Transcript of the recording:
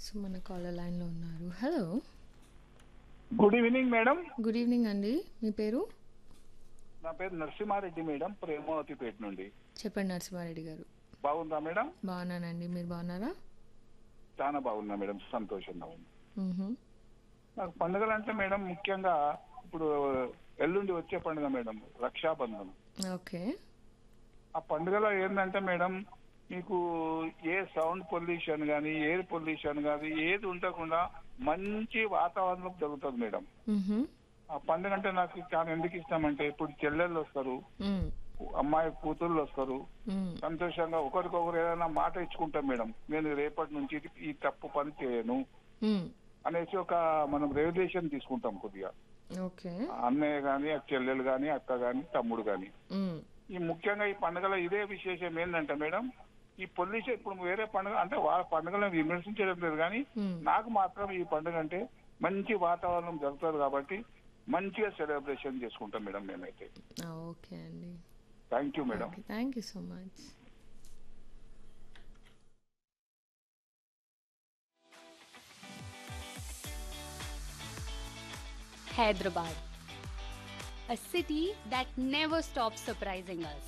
So మన caller లైన్లో ఉన్నారు hello good evening madam good evening అండి మీ పేరు నా పేరు నరసింహారెడ్డి మేడం ప్రేమావతిపేట నుండి చెప్పండి నరసింహారెడ్డి గారు బాగుందా మేడం బాగున్నానండి మీరు బాగున్నారా చాలా బాగున్నా మేడం సంతోషంగా ఉంది మ్హూ. నాకు పండుగలు అంటే మేడం ముఖ్యంగా ఇప్పుడు ఎల్లుండి వచ్చే పండుగ మేడం రక్షాబంధన్ ఓకే ఆ పండుగలో ఏంటంటే మేడం మీకు ఏ సౌండ్ పొల్యూషన్ కానీ ఎయిర్ పొల్యూషన్ కానీ ఏది ఉండకుండా మంచి వాతావరణం జరుగుతుంది మేడం మ్హూ. ఆ పండుగ అంటే నాకు చాలా ఎందుకు ఇష్టమంటే ఇప్పుడు చెల్లెళ్ళు వస్తారు మ్. అమ్మాయి కూతుళ్ళు వస్తారు మ్. సంతోషంగా ఒకరికొకరు ఏదైనా మాట ఇచ్చుకుంటాం మేడం నేను రేపటి నుంచి ఇది- ఈ తప్పు పని చేయను మ్. అనేసి ఒక మనం రెవల్యూషన్ తీసుకుంటాం కొద్దిగా ఓకే అన్నయ్య గాని ఆ చెల్లెలు గాని అక్క గాని తమ్ముడు గాని మ్. ఈ ముఖ్యంగా ఈ పండుగలో ఇదే విశేషం ఏంటంటే మేడం ఈ పొల్యూషన్ ఇప్పుడు వేరే పండుగ అంటే వాళ్ళ పండుగలను విమర్శించడం లేదు కానీ మ్. నాకు మాత్రం ఈ పండుగ అంటే మంచి వాతావరణం జరుగుతుంది కాబట్టి మంచిగా సెలబ్రేషన్ చేసుకుంటాం మేడం నేనైతే ఆ, ఓకే అండి thank you madam okay thank you so much Hyderabad, a city that never stops surprising us.